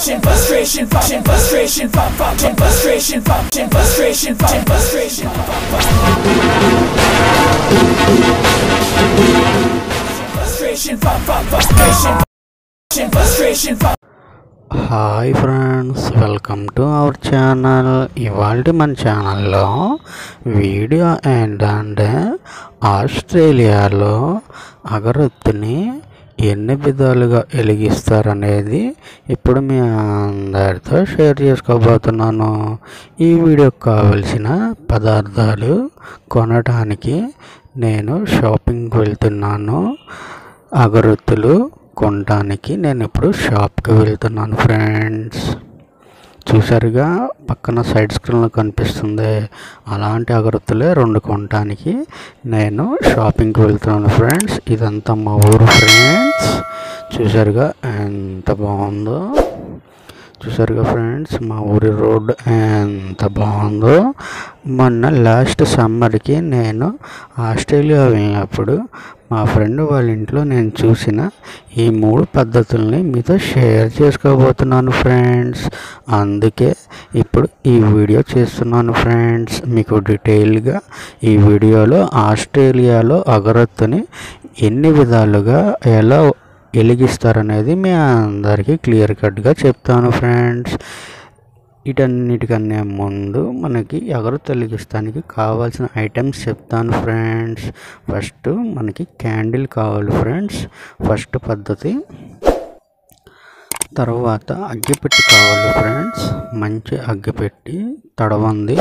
function, frustration, function, frustration, fun, function, frustration, function, frustration, function, frustration, frustration, fun, fun, frustration, function, frustration, fun. Hi friends welcome to our channel ఇవాళ మన ఛానల్లో video ఏంటంటే ఆస్ట్రేలియాలో అగరొత్తుని ఎన్ని విధాలుగా వెలిగిస్తారనేది ఇప్పుడు మీ అందరితో షేర్ చేసుకోబోతున్నాను ఈ వీడియోకి కావలసిన పదార్థాలు కొనడానికి నేను షాపింగ్కి వెళ్తున్నాను అగరొత్తులు కొనడానికి నేను ఇప్పుడు షాప్కి వెళ్తున్నాను ఫ్రెండ్స్ చూసారుగా పక్కన సైడ్ స్క్రీన్లో కనిపిస్తుంది అలాంటి అగరత్తులే రెండు కొనడానికి నేను షాపింగ్కి వెళ్తున్నాను ఫ్రెండ్స్ ఇదంతా మా ఊరు ఫ్రెండ్స్ చూసారుగా ఎంత బాగుందో చూసారుగా ఫ్రెండ్స్ మా ఊరి రోడ్ ఎంత బాగుందో మొన్న లాస్ట్ సమ్మర్కి నేను ఆస్ట్రేలియా వెళ్ళినప్పుడు మా ఫ్రెండ్ వాళ్ళ ఇంట్లో నేను చూసిన ఈ మూడు పద్ధతుల్ని మీతో షేర్ చేసుకోబోతున్నాను ఫ్రెండ్స్ అందుకే ఇప్పుడు ఈ వీడియో చేస్తున్నాను ఫ్రెండ్స్ మీకు డీటెయిల్గా ఈ వీడియోలో ఆస్ట్రేలియాలో అగరత్తుని ఎన్ని విధాలుగా ఎలా వెలిగిస్తారనేది మీ అందరికీ క్లియర్ కట్గా చెప్తాను ఫ్రెండ్స్ వీటన్నిటికన్నా ముందు మనకి ఎవరు వెలిగిస్తానికి కావాల్సిన ఐటమ్స్ చెప్తాను ఫ్రెండ్స్ ఫస్ట్ మనకి క్యాండిల్ కావాలి ఫ్రెండ్స్ ఫస్ట్ పద్ధతి తర్వాత అగ్గిపెట్టి కావాలి ఫ్రెండ్స్ మంచి అగ్గిపెట్టి తడవంది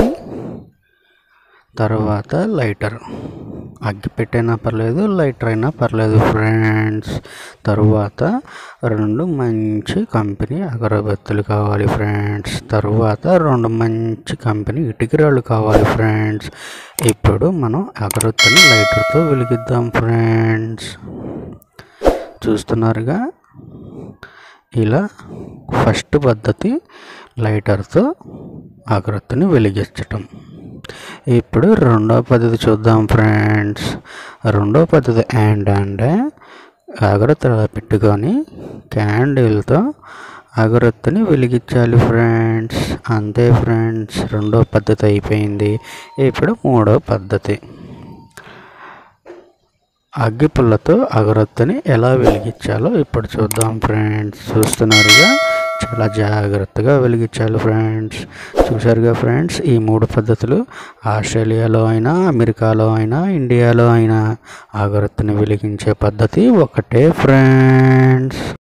తర్వాత లైటర్ అగ్గిపెట్టి అయినా పర్లేదు లైటర్ అయినా పర్లేదు ఫ్రెండ్స్ తరువాత రెండు మంచి కంపెనీ అగరబత్తులు కావాలి ఫ్రెండ్స్ తరువాత రెండు మంచి కంపెనీ ఇటుకరాళ్ళు కావాలి ఫ్రెండ్స్ ఇప్పుడు మనం అగరబత్తుని లైటర్తో వెలిగిద్దాం ఫ్రెండ్స్ చూస్తున్నారుగా ఇలా ఫస్ట్ పద్ధతి లైటర్తో అగరత్తుని వెలిగించటం ఇప్పుడు రెండో పద్ధతి చూద్దాం ఫ్రెండ్స్ రెండో పద్ధతి ఏంటంటే అగరత్తులు అలా పెట్టుకొని క్యాండిల్తో అగరత్తుని వెలిగించాలి ఫ్రెండ్స్ అంతే ఫ్రెండ్స్ రెండో పద్ధతి అయిపోయింది ఇప్పుడు మూడో పద్ధతి అగ్గిపుల్లతో అగరత్తుని ఎలా వెలిగించాలో ఇప్పుడు చూద్దాం ఫ్రెండ్స్ చూస్తున్నారుగా చాలా జాగ్రత్తగా వెలిగించాలి ఫ్రెండ్స్ చూసారుగా ఫ్రెండ్స్ ఈ మూడు పద్ధతులు ఆస్ట్రేలియాలో అయినా అమెరికాలో అయినా ఇండియాలో అయినా అగరత్తుని వెలిగించే పద్ధతి ఒకటే ఫ్రెండ్స్